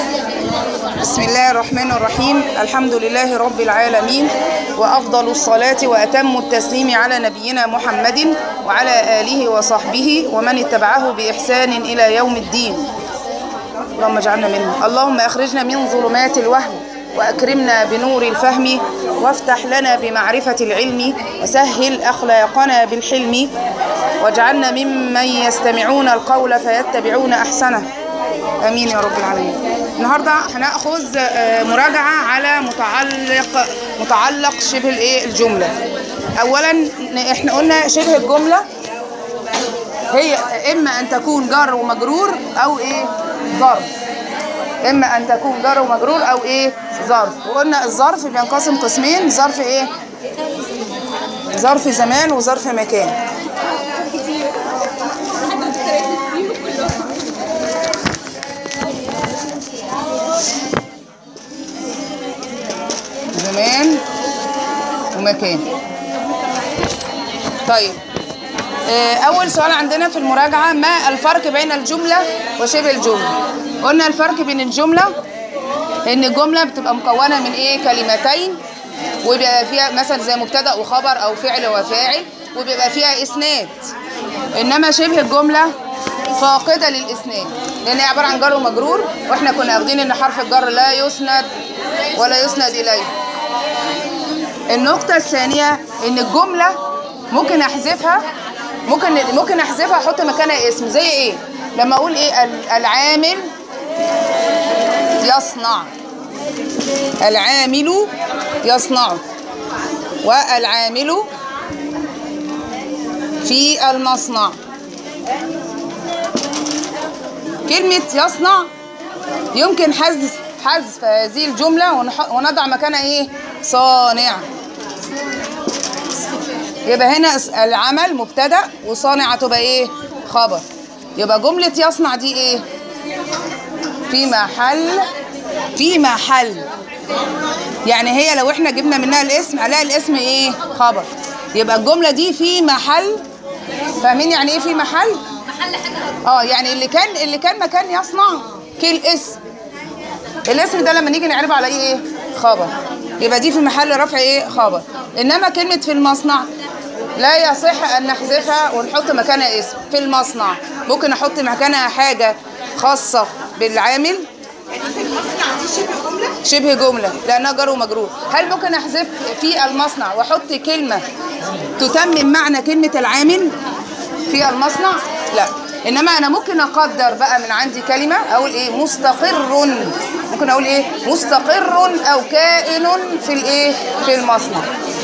بسم الله الرحمن الرحيم الحمد لله رب العالمين وأفضل الصلاة وأتم التسليم على نبينا محمد وعلى آله وصحبه ومن اتبعه بإحسان إلى يوم الدين اللهم اجعلنا منهم اللهم أخرجنا من ظلمات الوهم وأكرمنا بنور الفهم وافتح لنا بمعرفة العلم وسهل أخلاقنا بالحلم واجعلنا ممن يستمعون القول فيتبعون أحسنه امين يا رب العالمين النهارده هناخذ آه، مراجعه على متعلق متعلق شبه الايه الجمله اولا ن- احنا قلنا شبه الجمله هي اما ان تكون جر ومجرور او ايه ظرف اما ان تكون جر ومجرور او ايه ظرف وقلنا الظرف بينقسم قسمين ظرف ايه ظرف زمان وظرف مكان زمان ومكان طيب آه، أول سؤال عندنا في المراجعة ما الفرق بين الجملة وشبه الجملة قلنا الفرق بين الجملة إن الجملة بتبقى مكونة من إيه كلمتين وبيبقى فيها مثلا زي مبتدأ وخبر أو فعل وفاعل وبيبقى فيها إسناد إنما شبه الجملة فاقدة للإسناد لأن هي عبارة عن جر ومجرور وإحنا كنا واخدين إن حرف الجر لا يسند ولا يسند إليه النقطة الثانية إن الجملة ممكن أحذفها ممكن ممكن أحذفها أحط مكانها اسم زي إيه؟ لما أقول إيه ال- العامل يصنع العامل يصنع والعامل في المصنع كلمة يصنع يمكن حذف حذف هذه الجملة ونح- ونضع مكانها إيه؟ صانع يبقى هنا اس- العمل مبتدأ وصانع تبقى ايه خبر يبقى جملة يصنع دي ايه في محل في محل يعني هي لو احنا جبنا منها الاسم هنلاقي الاسم ايه خبر يبقى الجملة دي في محل فاهمين يعني ايه في محل اه يعني اللي كان اللي كان مكان يصنع كل اسم الاسم ده لما نيجي نعربه على ايه خبر يبقى دي في محل رفع ايه خبر انما كلمه في المصنع لا يصح ان نحذفها ونحط مكانها اسم في المصنع ممكن احط مكانها حاجه خاصه بالعامل شبه جمله لانها جر ومجرور هل ممكن احذف في المصنع واحط كلمه تتمم معنى كلمه العامل في المصنع لا انما انا ممكن اقدر بقى من عندي كلمه اقول ايه مستقر ممكن اقول ايه مستقر او كائن في الايه في المصنع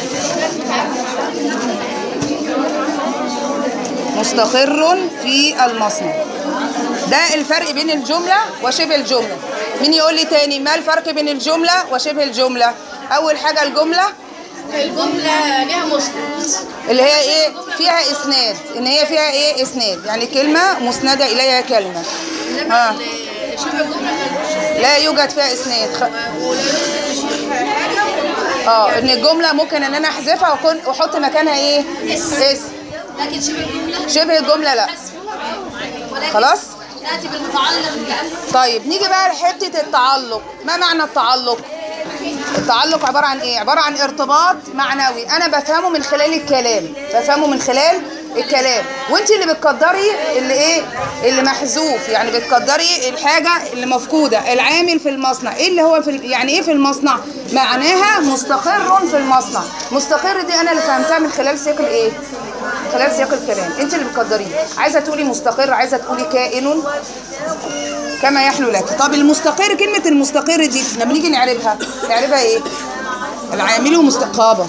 مستقر في المصنع ده الفرق بين الجمله وشبه الجمله مين يقول لي تاني ما الفرق بين الجمله وشبه الجمله اول حاجه الجمله الجملة ليها مسند اللي هي ايه فيها اسناد ان هي فيها ايه اسناد يعني كلمه مسنده اليها كلمه انما ها ال- شبه الجملة ملوش لا يوجد فيها اسناد خ... ولو شبه حاجة اه ان الجمله ممكن ان انا احذفها واكون واحط مكانها ايه اسم. اسم لكن شبه الجملة شبه الجمله لا ولكن خلاص تأتي بالمتعلق بألف طيب نيجي بقى لحته التعلق ما معنى التعلق التعلق عباره عن ايه عباره عن ارتباط معنوي انا بفهمه من خلال الكلام بفهمه من خلال الكلام وانت اللي بتقدري اللي ايه اللي محذوف يعني بتقدري الحاجه اللي مفقوده العامل في المصنع ايه اللي هو في ال- يعني ايه في المصنع معناها مستقر في المصنع مستقر دي انا اللي فهمتها من خلال سياق الايه خلال سياق الكلام انت اللي بتقدريه عايزه تقولي مستقر عايزه تقولي كائن كما يحلو لك طب المستقر كلمة المستقر دي لما نيجي نعرفها نعرفها ايه العامل مستقابة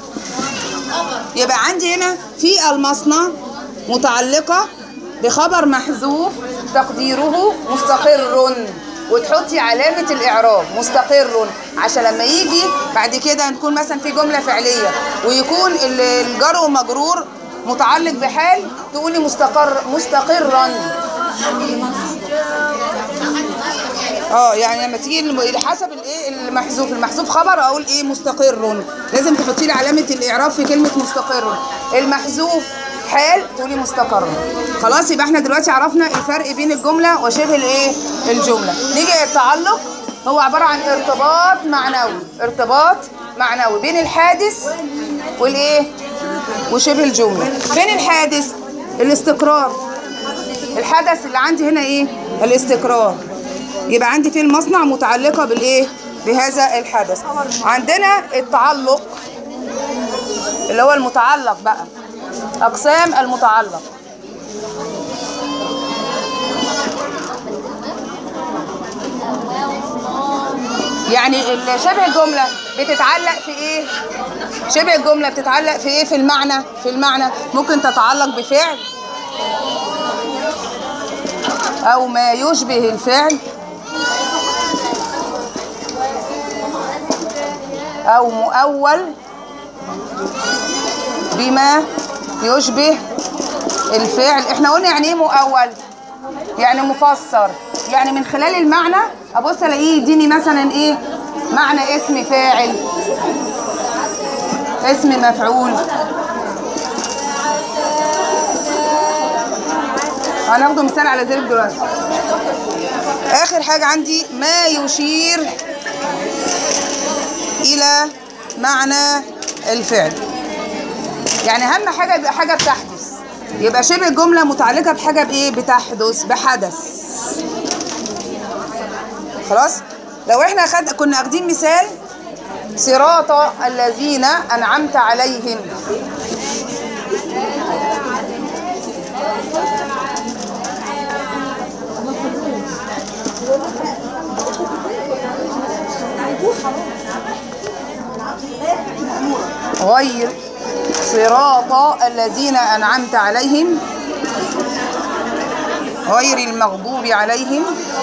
يبقى عندي هنا في المصنع متعلقة بخبر محذوف تقديره مستقر وتحطي علامة الإعراب مستقر عشان لما يجي بعد كده نكون مثلا في جملة فعلية ويكون ال- الجر ومجرور متعلق بحال تقولي مستقر مستقرا اه يعني لما تيجي الم- حسب الايه المحذوف المحذوف خبر اقول ايه مستقر لازم تحطي لي علامه الاعراب في كلمه مستقر المحذوف حال تقولي مستقر خلاص يبقى احنا دلوقتي عرفنا الفرق بين الجمله وشبه الايه الجمله نيجي التعلق هو عباره عن ارتباط معنوي ارتباط معنوي بين الحادث والايه وشبه الجمله فين الحادث الاستقرار الحدث اللي عندي هنا ايه الاستقرار يبقى عندي في المصنع متعلقه بالايه بهذا الحدث عندنا التعلق اللي هو المتعلق بقى اقسام المتعلق يعني ال- شبه الجمله بتتعلق في ايه شبه الجمله بتتعلق في ايه في المعنى في المعنى ممكن تتعلق بفعل او ما يشبه الفعل او مؤول بما يشبه الفعل احنا قلنا يعني ايه مؤول يعني مفسر يعني من خلال المعنى ابص الاقيه يديني مثلا ايه معنى اسم فاعل اسم مفعول هناخده مثال على ذلك دلوقتي اخر حاجه عندي ما يشير الى معنى الفعل يعني اهم حاجه يبقى حاجه بتحدث يبقى شبه الجمله متعلقه بحاجه بايه بتحدث بحدث خلاص لو احنا خد كنا واخدين مثال صراط الذين انعمت عليهم غير صراط الذين أنعمت عليهم غير المغضوب عليهم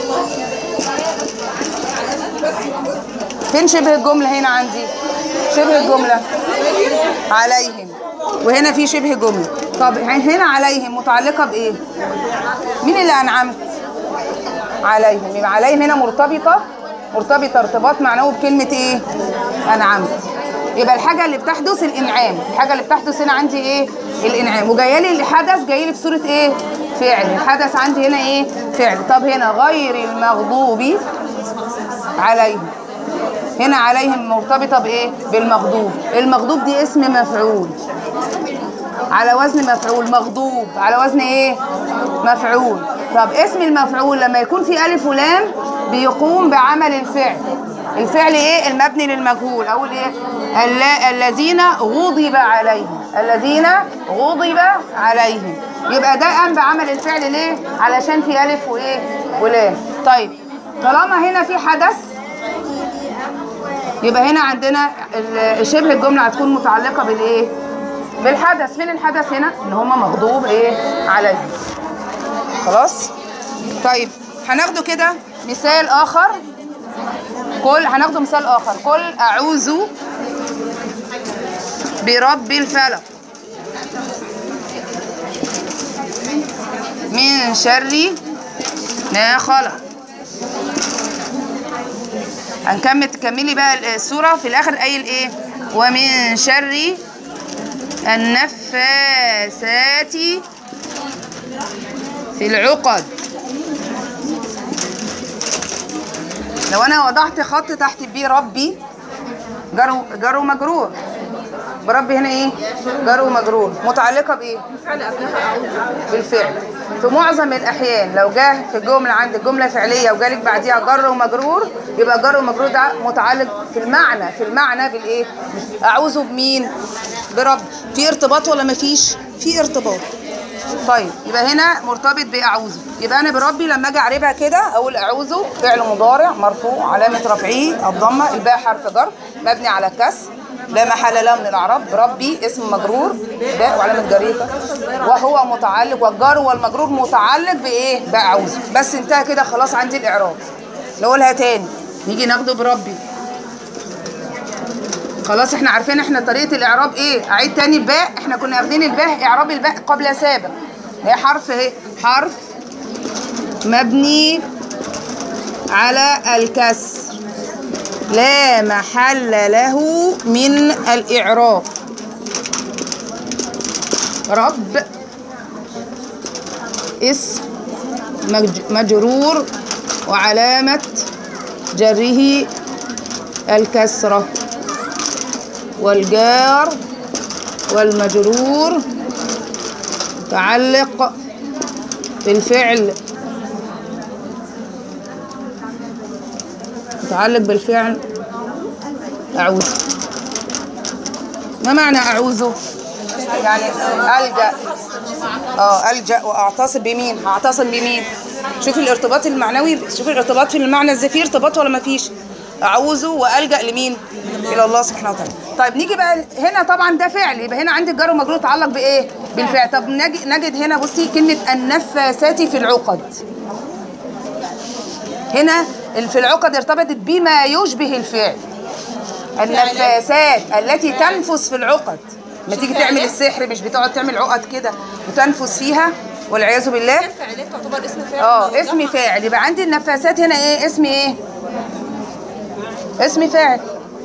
فين شبه الجملة هنا عندي شبه الجملة عليهم وهنا في شبه جملة طب هنا عليهم متعلقة بإيه مين اللي أنعمت عليهم يبقى عليهم هنا مرتبطة مرتبطة ارتباط معنوي بكلمة إيه أنعمت يبقى الحاجة اللي بتحدث الإنعام الحاجة اللي بتحدث هنا عندي إيه الإنعام وجاية لي الحدث جاي لي في صورة إيه فعل الحدث عندي هنا إيه فعل طب هنا غير المغضوب عليهم هنا عليهم مرتبطة بإيه بالمغضوب المغضوب دي اسم مفعول على وزن مفعول مغضوب على وزن ايه مفعول طب اسم المفعول لما يكون في الف ولام بيقوم بعمل الفعل الفعل ايه المبني للمجهول اقول ايه الل- الذين غضب عليهم الذين غضب عليهم يبقى ده قام بعمل الفعل ليه علشان في الف وايه ولام طيب طالما هنا في حدث يبقى هنا عندنا ال- شبه الجمله هتكون متعلقه بالايه بالحدث فين الحدث هنا ان هم مغضوب ايه عليهم خلاص طيب هناخده كده مثال اخر قل هناخده مثال اخر قل اعوذ برب الفلق من شر ما خلق هنكمل تكملي بقى السورة في الآخر قايل إيه ومن شر النفاسات في العقد لو أنا وضعت خط تحت بيه ربي جر جر ومجرور بربي هنا ايه جر ومجرور متعلقه بايه بالفعل في معظم الاحيان لو جه في الجمله عندك جمله فعليه وجالك بعديها جر ومجرور يبقى جر ومجرور ده متعلق في المعنى في المعنى بالايه اعوذ بمين برب في ارتباط ولا مفيش في ارتباط طيب يبقى هنا مرتبط باعوذ يبقى انا بربي لما اجي اعربها كده اقول اعوذ فعل مضارع مرفوع علامه رفعه الضمه الباء حرف جر مبني على الكسر لا محل له من الاعراب بربي اسم مجرور باء وعلامه جريته وهو متعلق والجار والمجرور متعلق بايه باعوذ بس انتهى كده خلاص عندي الاعراب نقولها تاني نيجي ناخده بربي خلاص احنا عارفين احنا طريقه الاعراب ايه اعيد تاني الباء احنا كنا واخدين الباء اعراب الباء قبل سابق هي حرف اهي حرف مبني على الكسر لا محل له من الاعراب رب اسم مج- مجرور وعلامة جره الكسرة والجار والمجرور متعلق بالفعل متعلق بالفعل أعوذ ما معنى أعوذ؟ يعني ألجأ اه ألجأ وأعتصم بمين؟ هعتصم بمين؟ شوفي الارتباط المعنوي شوفي الارتباط في المعنى ازاي في ارتباط ولا ما فيش؟ أعوذ وألجأ لمين؟ إلى الله سبحانه وتعالى. طيب نيجي بقى هنا طبعا ده فعل يبقى هنا عندي الجار ومجرور يتعلق بإيه؟ بالفعل. طب نجد, نجد هنا بصي كلمة النفاسات في العقد. هنا في العقد ارتبطت بما يشبه الفعل. النفاسات التي تنفس في العقد ما تيجي تعمل السحر مش بتقعد تعمل عقد كده وتنفس فيها والعياذ بالله فعلات تعتبر اسم فاعل اه اسم فاعل يبقى عندي النفاسات هنا ايه اسم ايه اسم فاعل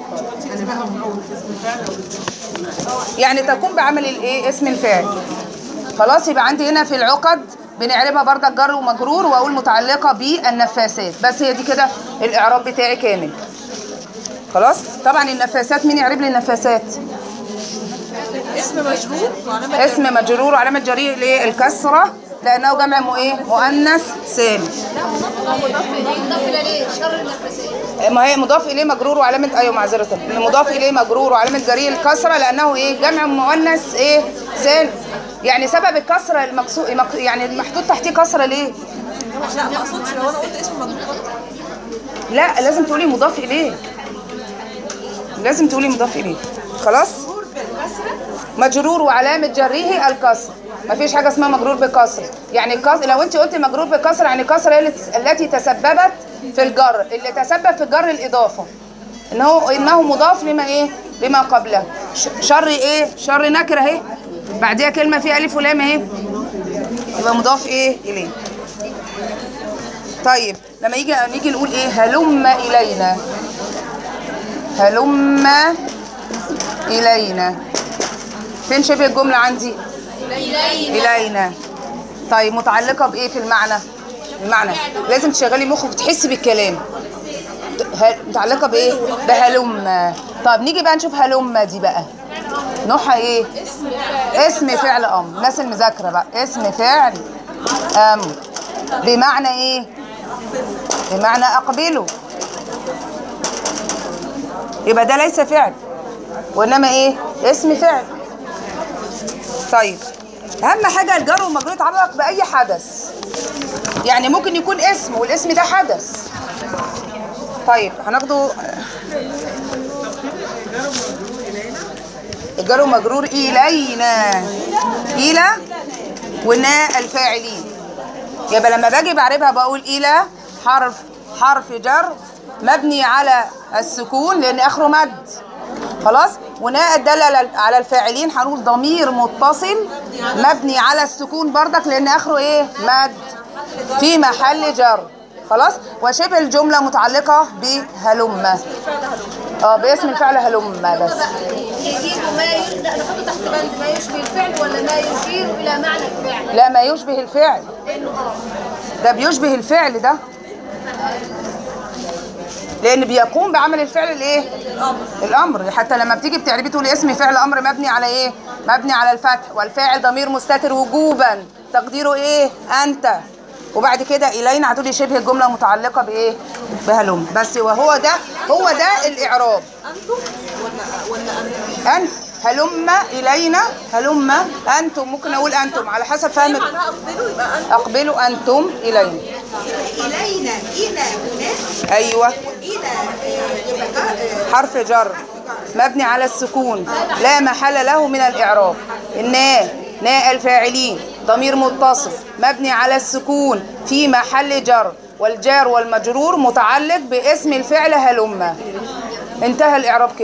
يعني تقوم بعمل الايه اسم الفاعل خلاص يبقى عندي هنا في العقد بنعربها بردك جر ومجرور واقول متعلقه بالنفاسات بس هي دي كده الاعراب بتاعي كامل خلاص طبعا النفاسات مين يعرب لي النفاسات اسم مجرور وعلامة اسم مجرور وعلامه جريه ليه الكسره لانه جمع مو ايه مؤنث سالم مضاف الى ليه شر النفسيه ما هي مضاف اليه مجرور وعلامه ايوه معذره مضاف اليه مجرور وعلامه جريه الكسره لانه ايه جمع مؤنث ايه سالم يعني سبب الكسره المقصود يعني المحطوط تحتيه كسره ليه لا ما اقصدش لو انا قلت اسم مجرور لا لازم تقولي مضاف اليه لازم تقولي مضاف اليه خلاص مجرور وعلامه جره الكسر مفيش حاجه اسمها مجرور بكسر يعني الكسر لو انت قلت مجرور بكسر يعني كسر هي التي- التي تسببت في الجر اللي تسبب في جر الاضافه انه انه مضاف لما ايه لما قبله ش- شر ايه شر نكره اهي بعديها كلمه فيها الف ولام اهي يبقى مضاف ايه اليه طيب لما يجي نيجي نقول ايه هلم الينا هلم الينا فين شبه الجمله عندي الينا طيب متعلقه بايه في المعنى المعنى لازم تشغلي مخك وتحسي بالكلام ه- متعلقه بايه بهلم طب نيجي بقى نشوف هلم دي بقى نوعها ايه اسم فعل امر الناس المذاكره بقى اسم فعل امر بمعنى ايه بمعنى اقبله يبقى ده ليس فعل وانما ايه اسم فعل طيب اهم حاجه الجر والمجرور يتعلق باي حدث يعني ممكن يكون اسم والاسم ده حدث طيب هناخده الجر ومجرور الينا الى ونا الفاعلين يبقى لما باجي بعربها بقول الى حرف حرف جر مبني على السكون لان اخره مد خلاص وناء الداله على- على الفاعلين هنقول ضمير متصل مبني على السكون بردك لان اخره ايه مد في محل جر خلاص وشبه الجمله متعلقه بهلم اه باسم الفعل هلم بس يجيبوا ما ي- لا نحطه تحت بند ما يشبه الفعل ولا ما يشير الى معنى الفعل لا ما يشبه الفعل لانه اه ده بيشبه الفعل ده لان بيقوم بعمل الفعل الايه الامر حتى لما بتيجي بتعربي تقولي اسم فعل امر مبني على ايه مبني على الفتح والفاعل ضمير مستتر وجوبا تقديره ايه انت وبعد كده الينا هتقولي شبه الجمله متعلقه بايه بهلم بس وهو ده هو ده الاعراب انتم ولا ولا انتم انت هلم الينا هلم انتم ممكن اقول انتم على حسب فهم معناها اقبلوا يبقى انتم اقبلوا انتم الينا إلينا إلى هنا ايوه إلى آه، يبقى جر- حرف جر مبني على السكون لا محل له من الإعراب الناء ناء الفاعلين ضمير متصل مبني على السكون في محل جر والجار والمجرور متعلق باسم الفعل هلم انتهى الإعراب كده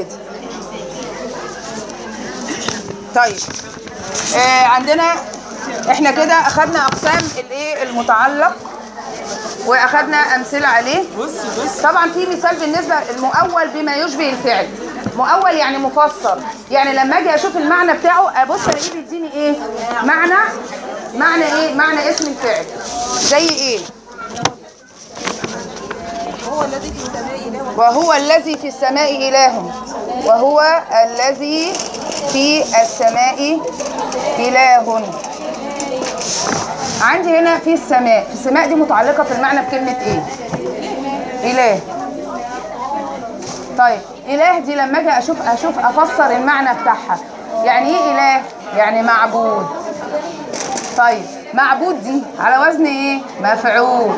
طيب آه عندنا احنا كده اخدنا اقسام الايه المتعلق واخدنا امثله عليه طبعا في مثال بالنسبه المؤول بما يشبه الفعل مؤول يعني مفسر يعني لما اجي اشوف المعنى بتاعه ابص الاقيه بيديني ايه معنى معنى ايه معنى اسم الفعل زي ايه هو الذي في السماء إله وهو الذي في السماء إله وهو الذي في السماء إله عندي هنا في السماء في السماء دي متعلقة في المعنى بكلمة ايه إله طيب إله دي لما أجي أشوف أشوف أفسر المعنى بتاعها يعني إيه إله يعني معبود طيب معبود دي على وزن إيه مفعول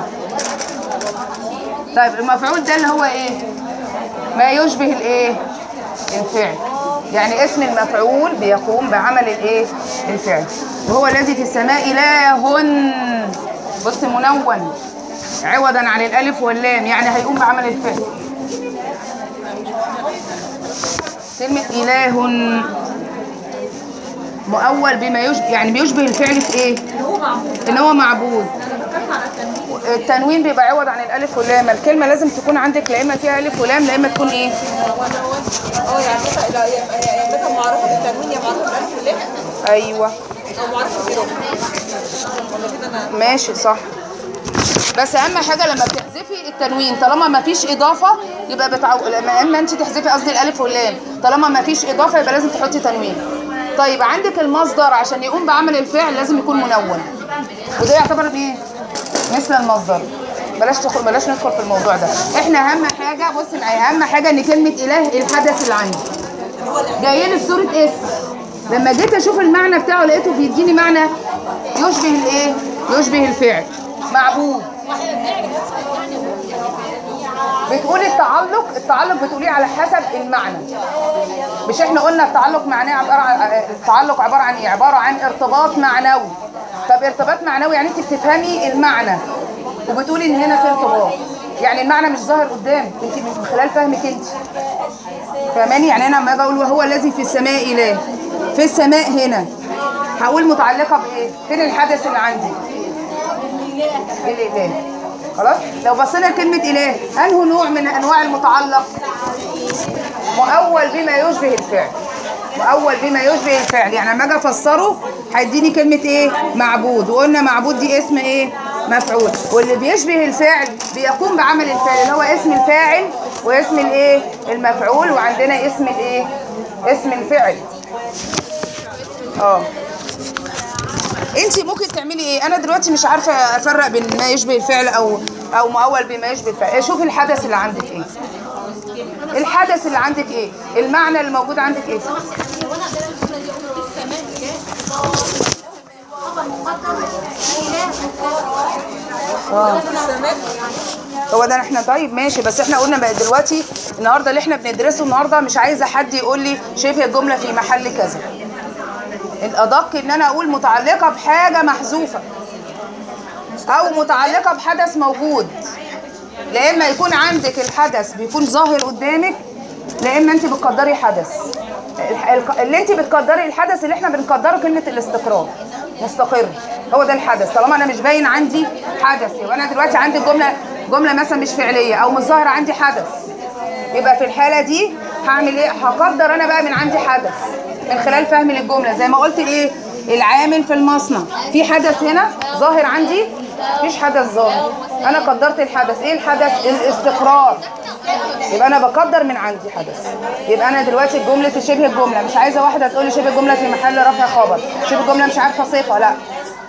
طيب المفعول ده اللي هو ايه ما يشبه الايه الفعل يعني اسم المفعول بيقوم بعمل الايه الفعل وهو الذي في السماء اله بص منون عوضا عن الالف واللام يعني هيقوم بعمل الفعل كلمة إله مؤول بما يشبه يعني بيشبه الفعل في ايه؟ ان هو معبود التنوين بيبقى عوض عن الالف واللام الكلمه لازم تكون عندك لا اما فيها الف ولام لا اما تكون ايه اه يعني مثلا لا، يا يا مثلا معرفة بالتنوين يا معرفة بالألف واللام ايوه أو معرفة بالإضافة ولا كده أنا ماشي صح بس اهم حاجه لما بتحذفي التنوين طالما ما فيش اضافه يبقى بتعو... لما اما انت تحذفي قصدي الالف واللام طالما ما فيش اضافه يبقى لازم تحطي تنوين طيب عندك المصدر عشان يقوم بعمل الفعل لازم يكون منون وده يعتبر ايه مثل المصدر بلاش تدخل بلاش ندخل في الموضوع ده احنا اهم حاجه بص معايا اهم حاجه ان كلمه اله الحدث اللي عندي جايه لي في صوره اسم لما جيت اشوف المعنى بتاعه لقيته بيديني معنى يشبه الايه يشبه الفعل معبود بتقولي التعلق التعلق بتقوليه على حسب المعنى مش احنا قلنا التعلق معناه عباره عن التعلق عباره عن ايه عباره عن ارتباط معنوي طب ارتباط معنوي يعني انت بتفهمي المعنى وبتقولي ان هنا في ارتباط يعني المعنى مش ظاهر قدامك انت من خلال فهمك انت فاهماني يعني انا لما اجي اقول وهو الذي في السماء اله في السماء هنا هقول متعلقه بايه فين الحدث اللي عندي الاله خلاص لو بصينا لكلمه اله انه نوع من انواع المتعلق مؤول بما يشبه الفعل مؤول بما يشبه الفعل يعني لما اجي افسره هيديني كلمه ايه معبود وقلنا معبود دي اسم ايه مفعول واللي بيشبه الفعل بيقوم بعمل الفعل اللي هو اسم الفاعل واسم الايه المفعول وعندنا اسم الايه اسم الفعل اه انت ممكن تعملي ايه انا دلوقتي مش عارفه افرق بين ما يشبه الفعل او او مؤول بما يشبه الفعل شوفي الحدث اللي عندك ايه الحدث اللي عندك ايه المعنى اللي موجود عندك ايه لو انا قدرت الجمله دي اقول في السماء اله خبر مقدم اله في السماء هو ده احنا طيب ماشي بس احنا قلنا بقى دلوقتي النهارده اللي احنا بندرسه النهارده مش عايزه حد يقول لي شبه الجمله في محل كذا الادق ان انا اقول متعلقه بحاجه محذوفه او متعلقه بحدث موجود لا اما يكون عندك الحدث بيكون ظاهر قدامك لا اما انت بتقدري حدث الح- الق- اللي انت بتقدري الحدث اللي احنا بنقدره كلمه الاستقرار مستقر هو ده الحدث طالما انا مش باين عندي حدث يبقى انا دلوقتي عندي جمله جمله مثلا مش فعليه او مش ظاهره عندي حدث يبقى في الحاله دي هعمل ايه هقدر انا بقى من عندي حدث من خلال فهمي للجمله زي ما قلت ايه العامل في المصنع في حدث هنا ظاهر عندي مفيش حدث ظاهر انا قدرت الحدث ايه الحدث الاستقرار يبقى انا بقدر من عندي حدث يبقى انا دلوقتي جمله شبه الجمله مش عايزه واحده تقول لي شبه الجمله في محل رفع خبر شبه الجمله مش عارفه صفه لا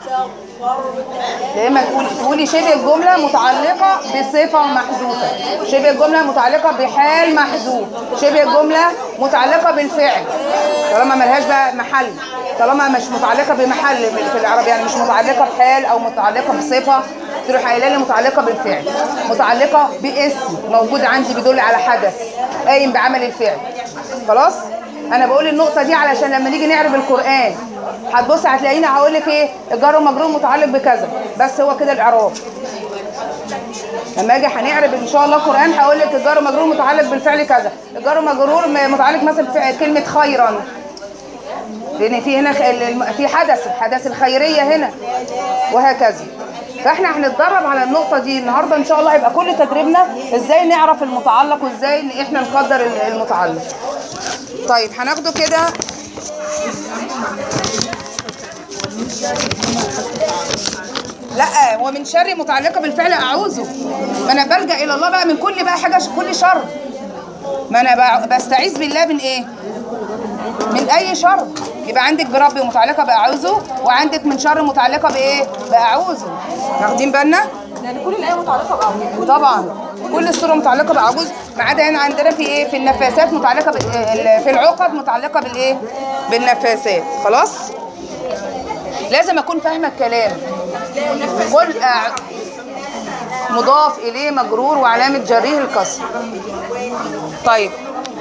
يا اما تقولي تقولي شبه الجمله متعلقه بصفه محذوفه شبه الجمله متعلقه بحال محذوف شبه الجمله متعلقه بالفعل طالما ملهاش بقى محل طالما مش متعلقه بمحل في العربي يعني مش متعلقه بحال او متعلقه بصفه تروح قايله لي متعلقه بالفعل متعلقه باسم موجود عندي بيدل على حدث قايم بعمل الفعل خلاص انا بقول النقطه دي علشان لما نيجي نعرف القران هتبص هتلاقيني هقول لك ايه الجار والمجرور متعلق بكذا بس هو كده الاعراب لما اجي هنعرب ان شاء الله القران هقول لك الجار والمجرور متعلق بالفعل كذا الجار والمجرور م- متعلق مثلا بفعل كلمه خيرا لان في هنا خ- الم- في حدث الحدث الخيريه هنا وهكذا فاحنا هنتدرب على النقطه دي النهارده ان شاء الله هيبقى كل تدريبنا ازاي نعرف المتعلق وازاي ان احنا نقدر ال- المتعلق طيب هناخده كده لا ومن شر متعلقه بالفعل اعوذ ما انا بلجا الى الله بقى من كل بقى حاجه كل شر ما انا بع- بستعيذ بالله من ايه من اي شر يبقى عندك بربي متعلقه باعوذه وعندك من شر متعلقه بايه باعوذه واخدين بالنا لان كل الايه متعلقه بعض طبعا كل الصوره متعلقه بعجوز ما عدا هنا عندنا في ايه في النفاسات متعلقه بال- ال- في العقد متعلقه بالايه بالنفاسات خلاص لازم اكون فاهمه الكلام قل أع- مضاف اليه مجرور وعلامه جريه الكسر طيب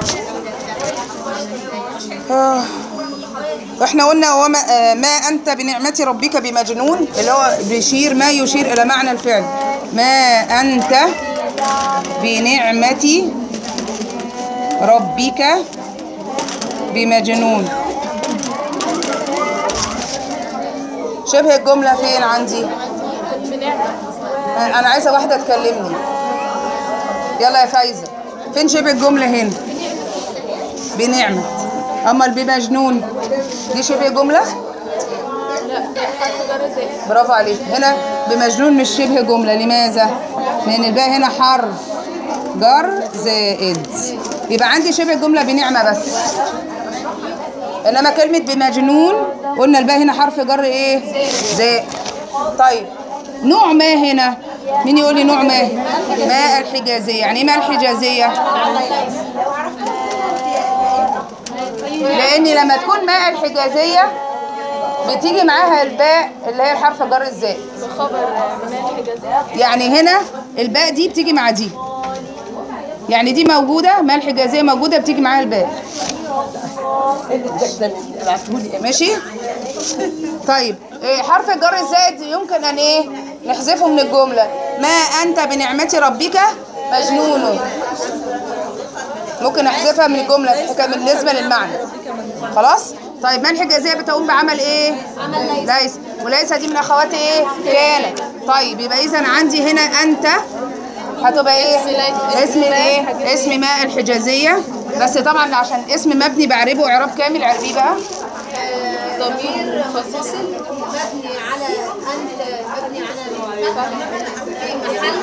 آه. احنا قلنا وما آه، ما انت بنعمه ربك بمجنون اللي هو بيشير ما يشير الى معنى الفعل ما انت بنعمه ربك بمجنون شبه الجمله فين عندي انا عايزه واحده تكلمني يلا يا فايزه فين شبه الجمله هنا بنعمه اما اللي بمجنون دي شبه جمله برافو عليك هنا بمجنون مش شبه جمله لماذا لان الباء هنا حرف جر زائد يبقى عندي شبه جمله بنعمه بس انما كلمه بمجنون قلنا الباء هنا حرف جر ايه زائد طيب نوع ما هنا مين يقول لي نوع ما ماء الحجازيه يعني ايه ماء الحجازيه لان لما تكون ماء الحجازيه بتيجي معاها الباء اللي هي الحرف جر الزائد يعني هنا الباء دي بتيجي مع دي يعني دي موجوده ماء الحجازيه موجوده بتيجي معاها الباء ماشي طيب إيه، حرف الجر الزائد يمكن ان ايه نحذفه من الجمله ما انت بنعمه ربك مجنون ممكن احذفها من الجمله حكا- بالنسبه للمعنى خلاص طيب ما الحجازيه بتقوم بعمل ايه ليس وليس دي من اخوات ايه كان طيب يبقى اذا عندي هنا انت هتبقى ايه اسم ايه اسم ماء الحجازيه بس طبعا عشان اسم مبني بعربه اعراب كامل عربيه بقى ضمير منفصل مبني على انت مبني على في محل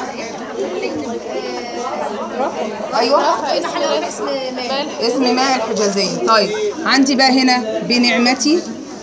ايوه في محل اسم مال اسم ماء الحجازيه طيب عندي بقى هنا بنعمتي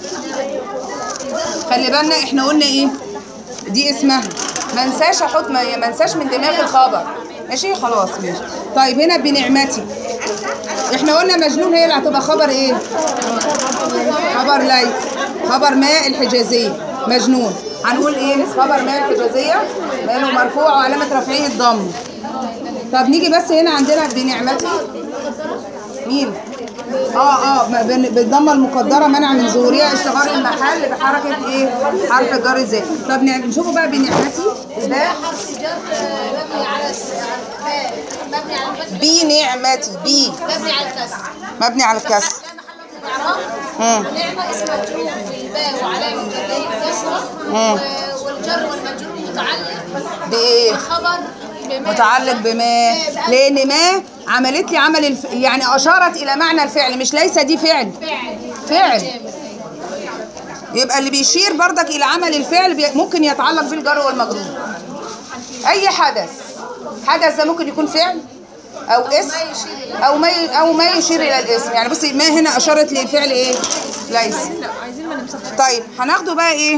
خلي بالنا احنا قلنا ايه دي اسمها ما انساش احط ما ما انساش من دماغي الخبر ماشي خلاص ماشي طيب هنا بنعمتي احنا قلنا مجنون هي اللي هتبقى خبر ايه خبر لي خبر ماء الحجازيه مجنون هنقول ايه خبر ماء الحجازيه ماله مرفوع وعلامه رفعه الضم طب نيجي بس هنا عندنا بنعمتي مين اه اه ما بن- بالضمه المقدره منع من ظهورها اشتغال المحل بحركه ايه حرف الجر ازاي طب نع- نشوفوا بقى بنعمتي الباء حرف جر مبني على الس- مبني على الفتح بنعمتي بي مبني على الكسر مبني على الكسر لا محل من الاعراب مم. نعمة اسم مجرور بالباء وعلامة جره الكسرة مم. و- والجر والمجرور متعلق بايه بخبر بما متعلق بما لان ما عملت لي عمل الف... يعني اشارت الى معنى الفعل مش ليس دي فعل فعل فعل يبقى اللي بيشير بردك الى عمل الفعل بي... ممكن يتعلق بالجر والمجرور اي حدث حدث ده ممكن يكون فعل او اسم او ما ي... او ما يشير الى الاسم يعني بصي ما هنا اشارت للفعل ايه ليس طيب هناخده بقى ايه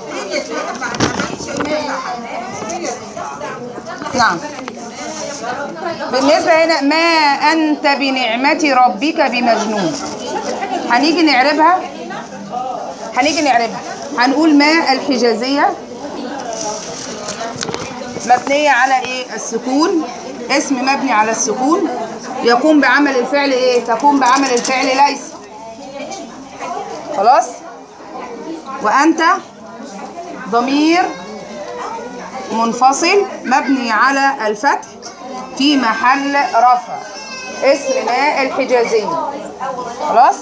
نعم بالنسبة هنا ما أنت بنعمة ربك بمجنون هنيجي نعربها هنيجي نعربها هنقول ما الحجازية مبنية على ايه السكون اسم مبني على السكون يقوم بعمل الفعل ايه تقوم بعمل الفعل ليس خلاص وأنت ضمير منفصل مبني على الفتح في محل رفع اسم ماء الحجازية خلاص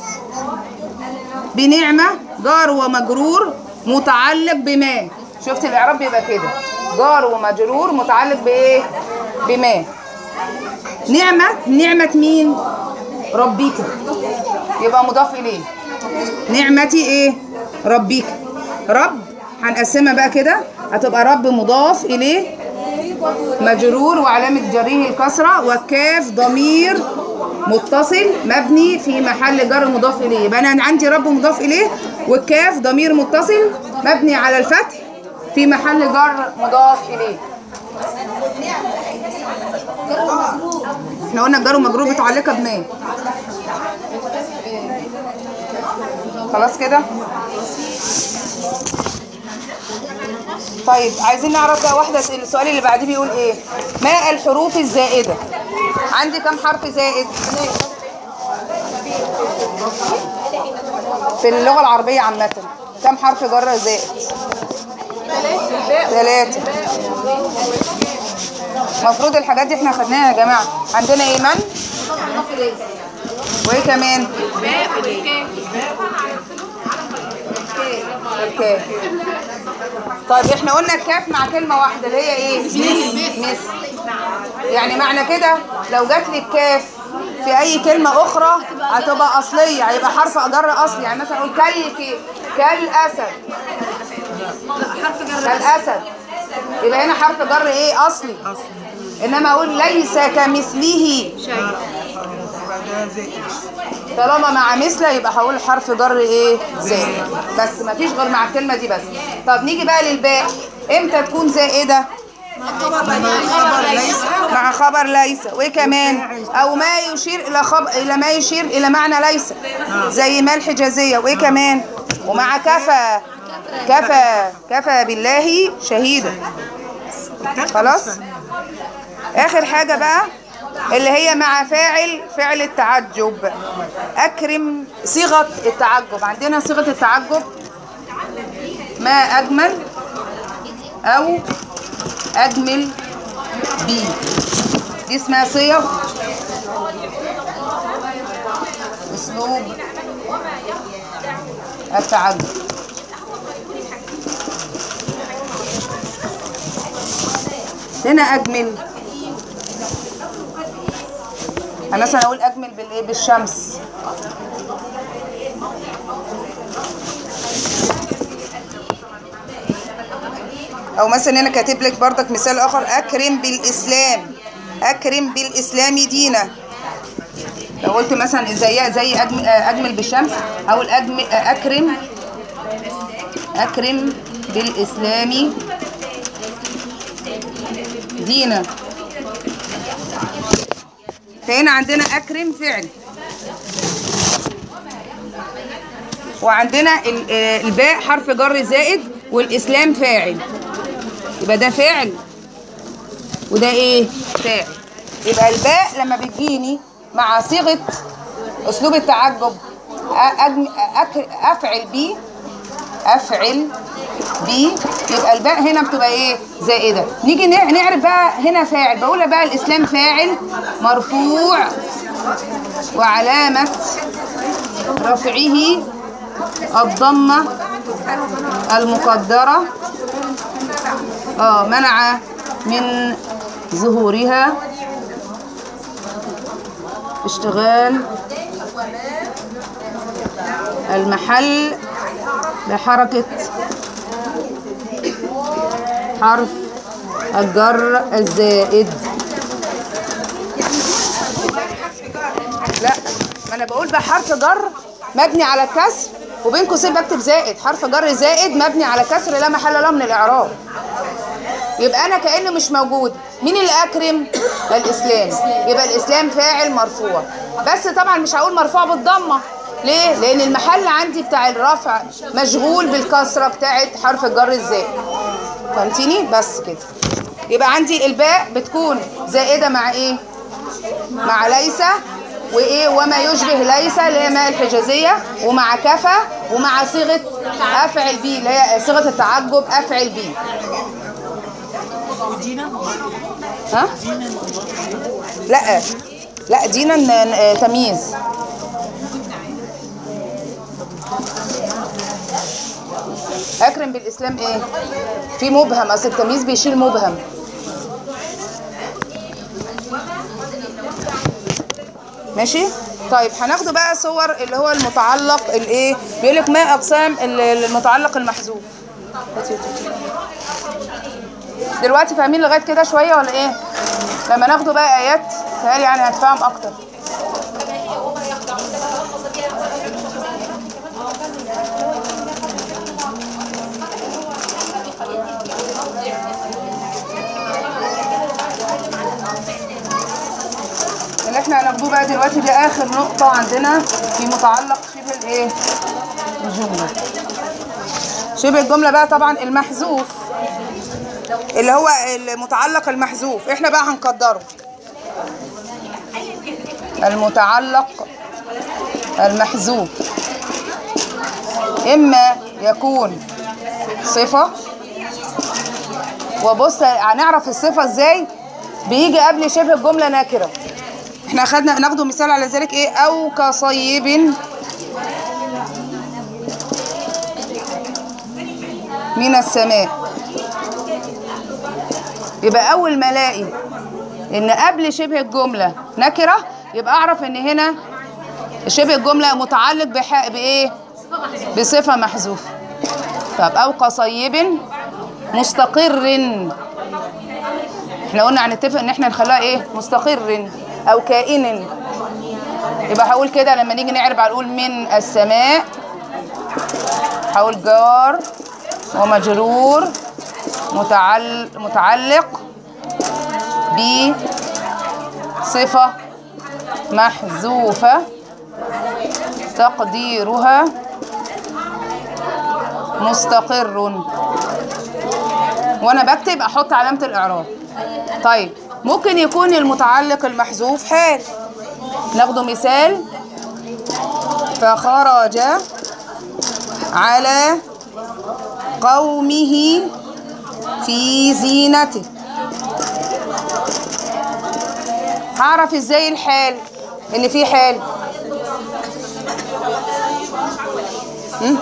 بنعمة جار ومجرور متعلق بما شفت الاعراب بيبقى كده جار ومجرور متعلق بايه بما نعمة نعمة مين ربيك يبقى مضاف اليه نعمتي ايه ربيك رب هنقسمها بقى كده هتبقى رب مضاف اليه مجرور وعلامة جره الكسرة والكاف ضمير متصل مبني في محل جر مضاف إليه يبقى أنا عندي رب مضاف إليه والكاف ضمير متصل مبني على الفتح في محل جر مضاف إليه احنا قلنا الجر ومجرور متعلقة بما خلاص كده طيب عايزين نعرف بقى واحدة السؤال اللي بعديه بيقول ايه ما الحروف الزائدة عندي كم حرف زائد في اللغة العربية عامة كم حرف جر زائد ثلاثة المفروض الحاجات دي احنا خدناها يا جماعة عندنا ايه من وايه كمان الكاف طيب احنا قلنا الكاف مع كلمة واحدة اللي هي ايه مثل يعني معنى كده لو جات لي الكاف في اي كلمة اخرى هتبقى اصلية هيبقى حرف جر اصلي يعني مثلا اقول كالك كالاسد كالاسد يبقى هنا حرف جر ايه اصلي انما اقول ليس كمثله طالما مع مثله يبقى هقول حرف جر ايه زائد بس ما فيش غير مع الكلمه دي بس طب نيجي بقى للباء امتى تكون زائده مع خبر ليس وايه كمان او ما يشير الى خبر الى ما يشير الى معنى ليس زي ما الحجازيه وايه كمان ومع كفى كفى كفى بالله شهيدا خلاص اخر حاجه بقى اللي هي مع فاعل فعل التعجب اكرم صيغه التعجب عندنا صيغه التعجب ما اجمل او اجمل بي دي اسمها صيغ اسلوب التعجب هنا اجمل انا مثلا اقول اجمل بالايه بالشمس او مثلا انا كاتب لك بردك مثال اخر اكرم بالاسلام اكرم بالاسلام دينا لو قلت مثلا زي زي اجمل, أجمل بالشمس اقول اجمل اكرم اكرم بالاسلام دينا فهنا عندنا اكرم فعل وعندنا ال- آه، الباء حرف جر زائد والاسلام فاعل يبقى ده فعل وده ايه فاعل يبقى الباء لما بتجيني مع صيغه اسلوب التعجب أ- أجم... أك... افعل بيه افعل بي يبقى الباء هنا بتبقى ايه زائده نيجي نع- نعرف بقى هنا فاعل بقول بقى الاسلام فاعل مرفوع وعلامه رفعه الضمه المقدره اه منع من ظهورها اشتغال المحل بحركة حرف الجر الزائد لا ما انا بقول بحرف جر مبني على الكسر وبين قوسين بكتب زائد حرف جر زائد مبني على كسر لا محل له من الاعراب يبقى انا كانه مش موجود مين اللي اكرم الاسلام يبقى الاسلام فاعل مرفوع بس طبعا مش هقول مرفوع بالضمه ليه لان المحل عندي بتاع الرفع مشغول بالكسره بتاعت حرف الجر الزائد فهمتيني بس كده يبقى عندي الباء بتكون زائده مع ايه مع ليس وايه وما يشبه ليس اللي هي ماء الحجازيه ومع كفى ومع صيغه افعل بي اللي هي صيغه التعجب افعل بي ها لا لا دينا ن- ن- تمييز اكرم بالاسلام ايه في مبهم اصل التمييز بيشيل مبهم ماشي طيب هناخده بقى صور اللي هو المتعلق الايه بيقول لك ما اقسام ال- المتعلق المحذوف دلوقتي فاهمين لغايه كده شويه ولا ايه لما ناخده بقى ايات تهيألي يعني هتفهم اكتر اللي احنا هناخدوه بقى دلوقتي ده اخر نقطة عندنا في متعلق شبه الايه الجملة شبه الجملة بقى طبعا المحذوف اللي هو المتعلق المحذوف احنا بقى هنقدره المتعلق المحذوف اما يكون صفة وبص هنعرف الصفة ازاي بيجي قبل شبه الجملة نكرة احنا اخدنا ناخده مثال على ذلك ايه او كصيب من السماء يبقى اول ما الاقي ان قبل شبه الجمله نكره يبقى اعرف ان هنا شبه الجمله متعلق بح... بايه بصفه محذوفه طب او كصيب مستقر احنا قلنا هنتفق ان احنا نخليها ايه مستقر او كائن يبقى هقول كده لما نيجي نعرب هنقول من السماء هقول جار ومجرور متعل... متعلق بصفة محذوفة تقديرها مستقر وانا بكتب احط علامة الاعراب طيب ممكن يكون المتعلق المحذوف حال ناخده مثال فخرج على قومه في زينته هعرف ازاي الحال ان في حال هم؟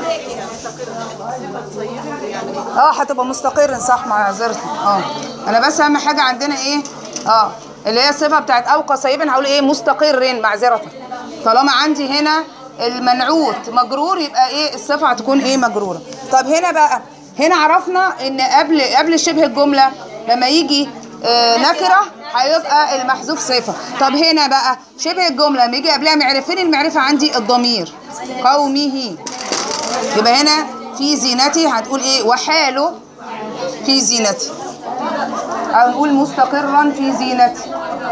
اه هتبقى مستقر صح معذرتي اه انا بس اهم حاجه عندنا ايه اه اللي هي الصفه بتاعت اوقى صيبا هقول ايه مستقر معذره طالما عندي هنا المنعوت مجرور يبقى ايه الصفه هتكون ايه مجروره طب هنا بقى هنا عرفنا ان قبل قبل شبه الجمله لما يجي آه نكره هيبقى المحذوف صفه طب هنا بقى شبه الجمله لما يجي قبلها معرفه فين المعرفه عندي الضمير قومه يبقى هنا في زينتي هتقول ايه وحاله في زينتي او نقول مستقرا في زينتي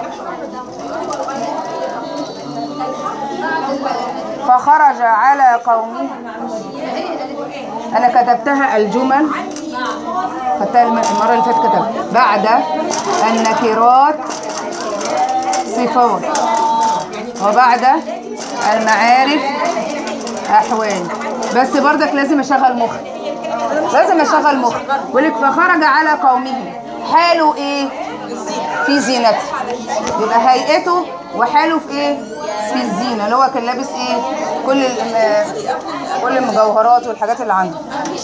فخرج على قومه انا كتبتها الجمل خدتها الم- المره اللي فاتت كتبت بعد النكرات صفات وبعد المعارف احوال بس برضك لازم اشغل مخي لازم اشغل مخي بيقول لك فخرج على قومه حاله ايه في زينته يبقى هيئته وحاله في ايه في الزينه اللي هو كان لابس ايه كل الم- كل المجوهرات والحاجات اللي عنده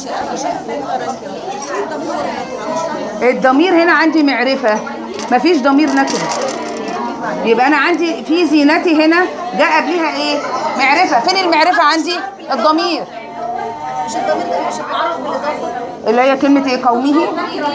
الضمير هنا عندي معرفه مفيش ضمير نكره يبقى انا عندي في زينتي هنا جاء قبلها ايه معرفه فين المعرفه عندي الضمير مش الضمير ده مش معرف بالاضافه اللي هي كلمه ايه قومه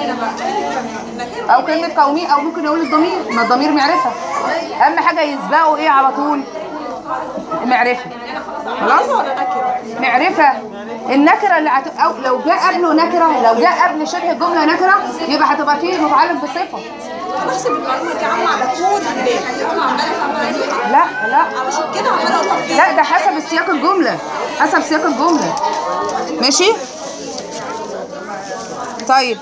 او كلمه قومي او ممكن اقول الضمير ما الضمير معرفه اهم حاجه يسبقوا ايه على طول معرفه خلاص معرفه النكره اللي هت... او لو جاء قبله نكره لو جاء قبل شبه الجمله نكره يبقى هتبقى فيه متعلق بصفه بحسب المعلومه دي عامه على كل البيت انا عماله افهمها لا لا علشان كده عماله اقول لك لا ده حسب سياق الجملة حسب سياق الجملة ماشي طيب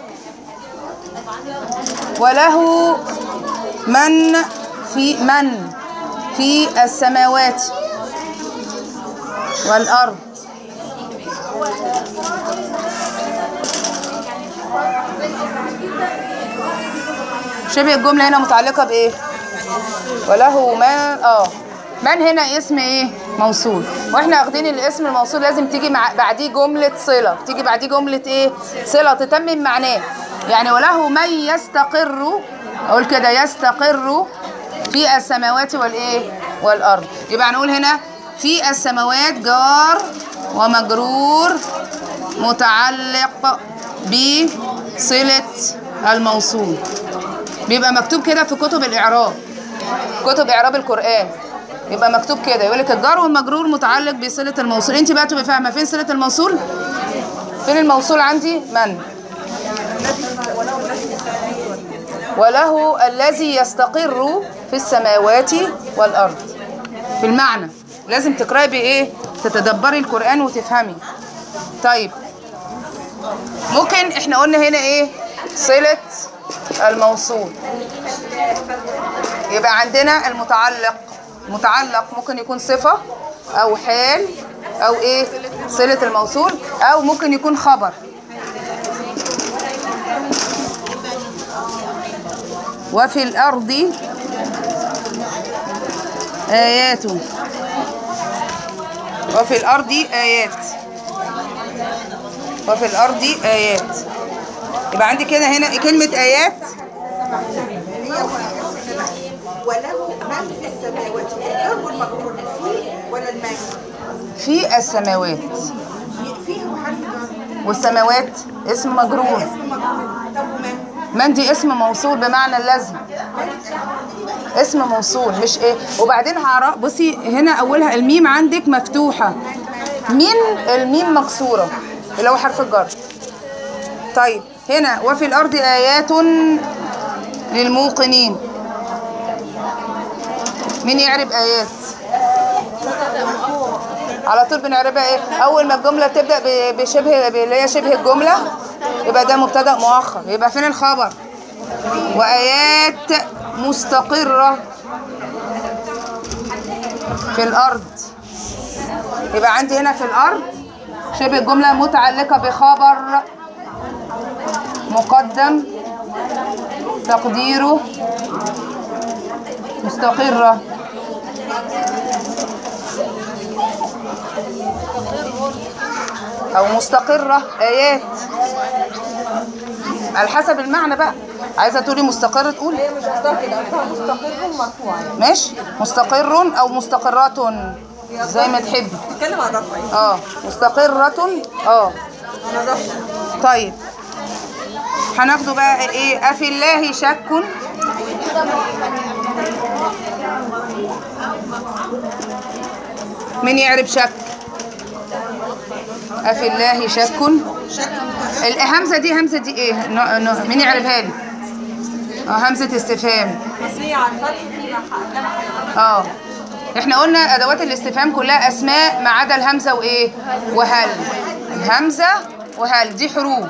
وله من في من في السماوات والأرض شبه الجملة هنا متعلقة بإيه؟ وله من اه من هنا اسم ايه موصول واحنا واخدين الاسم الموصول لازم تيجي مع بعديه جمله صله تيجي بعديه جمله ايه صله تتمم معناه يعني وله من يستقر اقول كده يستقر في السماوات والايه والأرض يبقى هنقول هنا في السماوات جار ومجرور متعلق بصلة الموصول بيبقى مكتوب كده في كتب الإعراب كتب إعراب القرآن يبقى مكتوب كده يقول لك الجار والمجرور متعلق بصلة الموصول انت بقى تبقى فاهمة فين صلة الموصول فين الموصول عندي من وله الذي يستقر في السماوات والأرض في المعنى لازم تقرأي بإيه تتدبري القرآن وتفهمي طيب ممكن احنا قلنا هنا ايه صلة الموصول يبقى عندنا المتعلق متعلق ممكن يكون صفة أو حال أو إيه صلة الموصول أو ممكن يكون خبر وفي الأرض آيات وفي الأرض آيات وفي الأرض آيات يبقى عندي كده هنا كلمة آيات وله من في السماوات الجار والمجرور فيه ولا المال في السماوات فيه حرف جر والسماوات اسم مجرور اسم مجرور طب ومن من دي اسم موصول بمعنى الذي اسم موصول مش ايه وبعدين هعرف بصي هنا اولها الميم عندك مفتوحه من الميم مكسوره اللي هو حرف الجر طيب هنا وفي الارض ايات للموقنين مين يعرب ايات على طول بنعربها ايه اول ما الجمله تبدا ب- بشبه اللي هي شبه الجمله يبقى ده مبتدا مؤخر يبقى فين الخبر وايات مستقره في الارض يبقى عندي هنا في الارض شبه الجمله متعلقه بخبر مقدم تقديره مستقره او مستقره ايات على حسب المعنى بقى عايزه تقولي مستقر تقولي هي مش قصدها كده قصدها مستقر مرفوع يعني ماشي مستقر او مستقرات زي ما تحبي بتتكلم عن رفع يعني اه مستقرة اه عن رفع طيب هناخده بقى ايه افي الله شك من يعرف شك افي الله شك الهمزه دي همزه دي ايه ن- ن- مين يعرفها لي اه همزه استفهام مصرية عن فتح اه احنا قلنا ادوات الاستفهام كلها اسماء ما عدا الهمزه وايه وهل الهمزه وهل دي حروف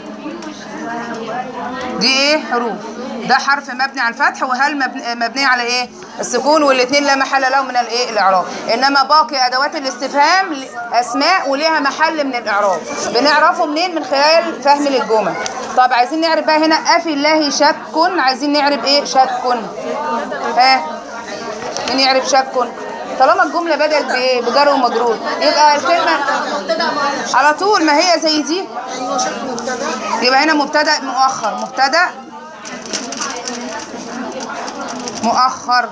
دي ايه حروف ده حرف مبني على الفتح وهل مبني, مبني على ايه السكون والاثنين لا محل له من الايه الاعراب انما باقي ادوات الاستفهام ل- اسماء وليها محل من الاعراب بنعرفه منين من خلال فهم للجمل طب عايزين نعرف بقى هنا افي الله شك عايزين نعرف ايه شك ها مين يعرف شك طالما الجمله بدات بايه بجر ومجرور يبقى الكلمه مبتدا مؤخر على طول ما هي زي دي يبقى هنا مبتدا مؤخر مبتدا مؤخر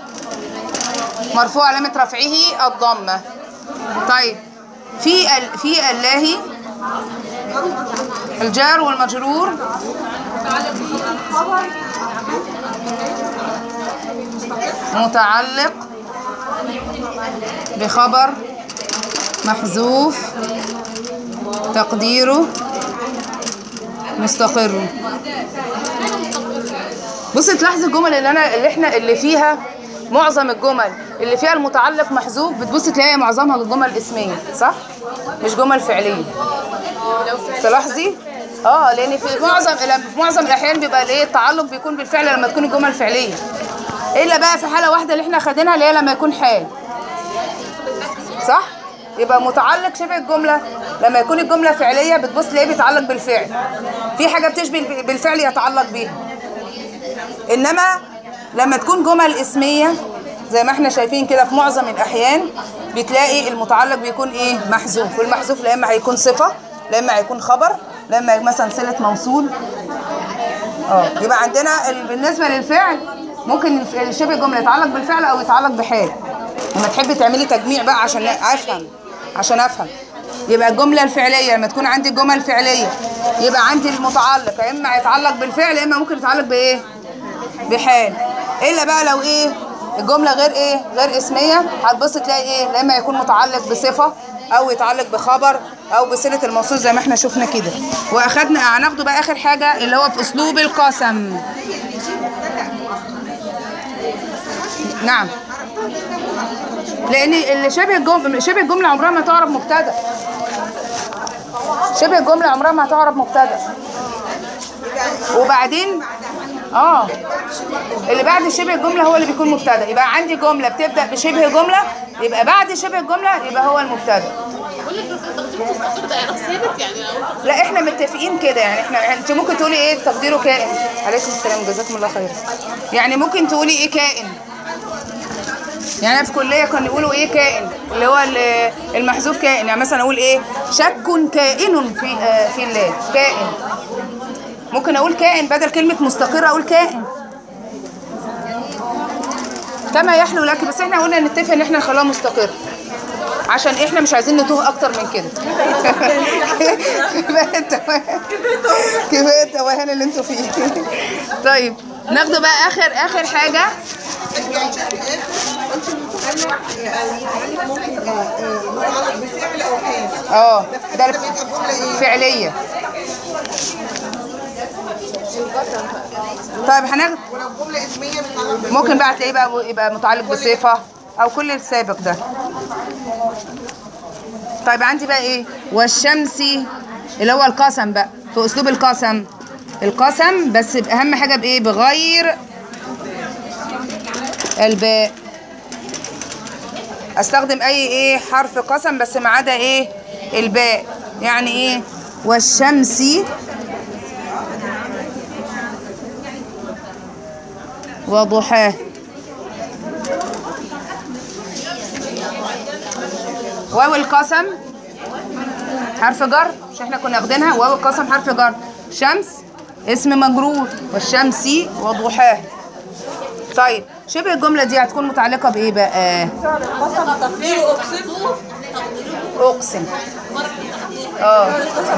مرفوع علامه رفعه الضمه طيب في ال في الله الجار والمجرور متعلق بخبر محذوف تقديره مستقر بصي تلاحظي الجمل اللي انا اللي احنا اللي فيها معظم الجمل اللي فيها المتعلق محذوف بتبصي تلاقي معظمها جمل اسميه صح مش جمل فعليه تلاحظي اه لان في معظم لما- في معظم الاحيان بيبقى الايه التعلق بيكون بالفعل لما تكون الجمل فعليه الا بقى في حاله واحده اللي احنا خدينها اللي هي لما يكون حال صح يبقى متعلق شبه الجمله لما يكون الجمله فعليه بتبص تلاقيه بيتعلق بالفعل في حاجه بتشبه الب- بالفعل يتعلق بيها انما لما تكون جمل اسميه زي ما احنا شايفين كده في معظم الاحيان بتلاقي المتعلق بيكون ايه محذوف والمحذوف لا اما هيكون صفه لا اما هيكون خبر لا اما مثلا صله موصول اه يبقى عندنا ال- بالنسبه للفعل ممكن الف- شبه الجمله يتعلق بالفعل او يتعلق بحال لما تحبي تعملي تجميع بقى عشان افهم عشان افهم يبقى الجمله الفعليه لما تكون عندي جمل فعليه يبقى عندي المتعلق يا اما يتعلق بالفعل يا اما ممكن يتعلق بايه بحال الا بقى لو ايه الجمله غير ايه غير اسميه هتبص تلاقي ايه لا اما يكون متعلق بصفه او يتعلق بخبر او بصله الموصول زي ما احنا شفنا كده واخدنا هناخده بقى اخر حاجه اللي هو في اسلوب القسم نعم لان اللي شبه الجمله شبه الجمله عمرها ما تعرف مبتدا شبه الجمله عمرها ما هتعرف مبتدا وبعدين اه اللي بعد شبه الجمله هو اللي بيكون مبتدا يبقى عندي جمله بتبدا بشبه جمله يبقى بعد شبه الجمله يبقى هو المبتدا بقول لك بس التقدير المستقر ده اعراب ثابت يعني لو لا احنا متفقين كده يعني احنا انت ممكن تقولي ايه تقديره كائن عليكم السلام جزاكم الله خير يعني ممكن تقولي ايه كائن يعني انا في كليه كانوا يقولوا ايه كائن اللي هو ال- المحذوف كائن يعني مثلا اقول ايه شك كائن في آه، في الله كائن ممكن اقول كائن بدل كلمه مستقر اقول كائن كما يحلو لك بس احنا قلنا نتفق ان احنا نخليها مستقر عشان احنا مش عايزين نتوه اكتر من كده كفايه التوهان كفايه التوهان اللي انتوا فيه طيب ناخده بقى اخر اخر حاجه بفعل او حال اه ده الف- تبقى الجمله ايه؟ فعليه طيب هناخد ولو جمله اسميه بتعرف ممكن بقى تلاقيه بقى يبقى متعلق بصفه او كل السابق ده طيب عندي بقى ايه والشمس اللي هو القسم بقى في اسلوب القسم القسم بس اهم حاجه بايه بغير الباء استخدم اي ايه حرف قسم بس ما عدا ايه الباء يعني ايه والشمس وضحاه واو القسم حرف جر مش احنا كنا واخدينها واو القسم حرف جر شمس اسم مجرور والشمس وضحاه طيب شبه الجملة دي هتكون متعلقة بإيه بقى؟ أقسم اه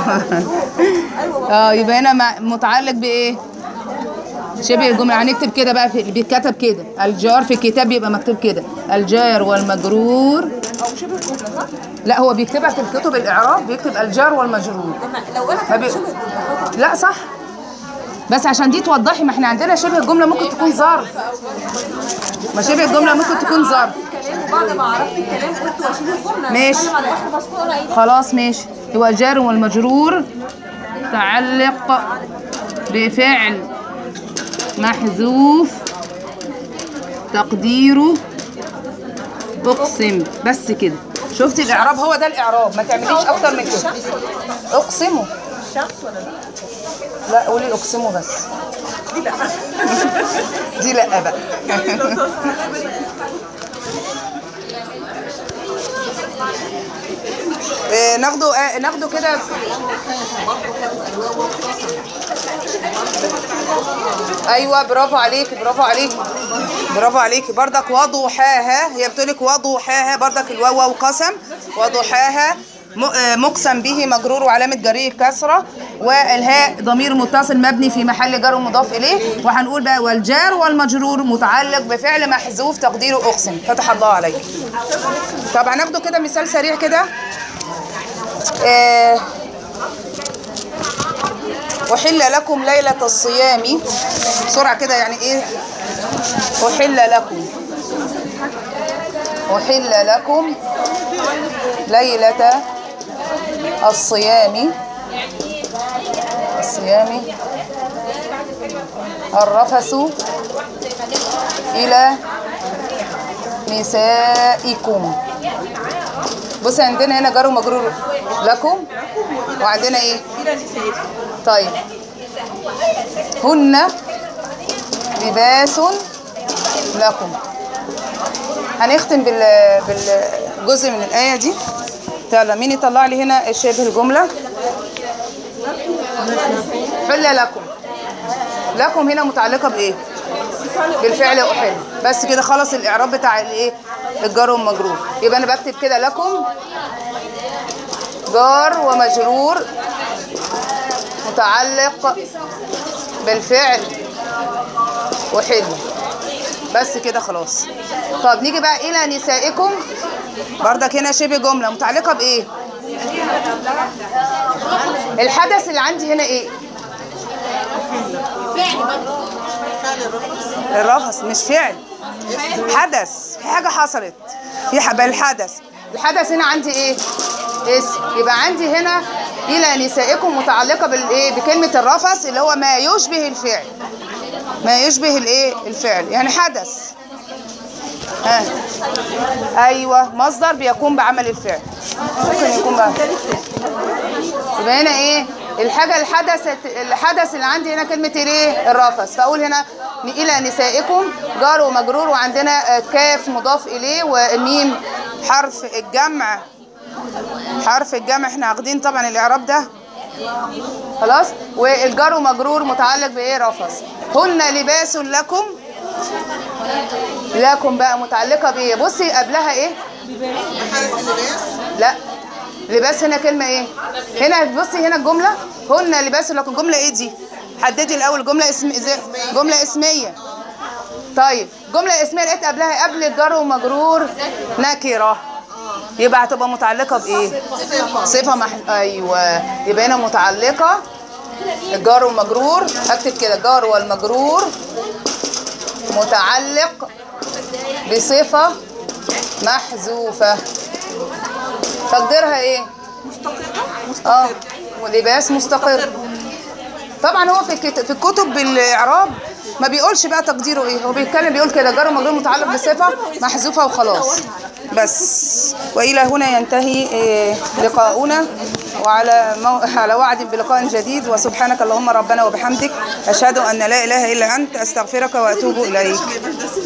اه يبقى هنا مع- متعلق بإيه؟ شبه الجملة هنكتب كده بقى في بيتكتب كده الجار في الكتاب يبقى مكتوب كده الجار والمجرور او شبه الجمله صح؟ لا هو بيكتبها في الكتب الإعراب بيكتب الجار والمجرور لما لو انا ما كتبت بي- شبه الجمله لا صح بس عشان دي توضحي ما احنا عندنا شبه الجملة ممكن تكون ظرف ما شبه الجملة ممكن تكون ظرف الكلام وبعد ما عرفت الكلام قلت واشيل الجمله ماشي. اتكلم على اخر مذكوره ايه خلاص ماشي يبقى الجار والمجرور تعلق بفعل محذوف تقديره اقسم بس كده شفتي الاعراب هو ده الاعراب ما تعمليش اكتر من كده اقسمه الشمس ولا لا؟ لا قولي اقسمه بس دي لا بقى آه، ناخده آه، ناخده كده ايوه برافو عليك برافو عليك برافو عليك بردك وضحاها هي بتقولك وضحاها بردك الواو واو قسم وضحاها م- آه، مقسم به مجرور وعلامة جريه كسرة والهاء ضمير متصل مبني في محل جر مضاف إليه وهنقول بقى والجار والمجرور متعلق بفعل محذوف تقديره أقسم فتح الله عليك طب هناخده كده مثال سريع كده آه أحل لكم ليلة الصيام بسرعة كده يعني إيه أحل لكم أحل لكم ليلة الصيام الصيام الرفث إلى نسائكم بص عندنا هنا جار ومجرور لكم وعندنا ايه طيب هن لباس لكم هنختم بال بالجزء من الآية دي يلا مين يطلع لي هنا شبه الجملة حل لكم لكم هنا متعلقة بإيه بالفعل احل بس كده خلص الاعراب بتاع الايه الجار والمجرور يبقى انا بكتب كده لكم جار ومجرور متعلق بالفعل وحل بس كده خلاص طب نيجي بقى الى نسائكم بردك هنا شبه جمله متعلقه بايه الحدث اللي عندي هنا ايه الرفث مش فعل حدث في حاجه حصلت في حبه الحدث الحدث هنا عندي ايه اسم يبقى عندي هنا الى نسائكم متعلقه بالايه بكلمه الرفث اللي هو ما يشبه الفعل ما يشبه الايه الفعل يعني حدث ها ايوه مصدر بيقوم بعمل الفعل ممكن يكون بقى يبقى هنا ايه الحاجه الحدث الحدث اللي عندي هنا كلمه ايه الرفث فاقول هنا الى نسائكم جار ومجرور وعندنا آه، كاف مضاف اليه وميم حرف الجمع حرف الجمع احنا واخدين طبعا الاعراب ده خلاص والجار ومجرور متعلق بايه رفث هن لباس لكم لكم بقى متعلقه بايه بصي قبلها ايه لا لباس هنا كلمه ايه هنا بصي هنا الجمله هن لباس لكم جمله ايه دي حددي الاول جمله اسم إز- جمله اسميه طيب جمله اسميه لقيت قبلها قبل الجار ومجرور نكره يبقى هتبقى متعلقه بايه صفه مح... ايوه يبقى هنا متعلقه الجار والمجرور هكتب كده الجار والمجرور متعلق بصفه محذوفه تقديرها ايه اه ولباس مستقر طبعا هو في الكت- في الكتب بالاعراب ما بيقولش بقى تقديره ايه هو بيتكلم بيقول كده جار ومجرور متعلق بصفه محذوفه وخلاص بس والى هنا ينتهي إيه، لقاؤنا وعلى مو... على وعد بلقاء جديد وسبحانك اللهم ربنا وبحمدك اشهد ان لا اله الا انت استغفرك واتوب اليك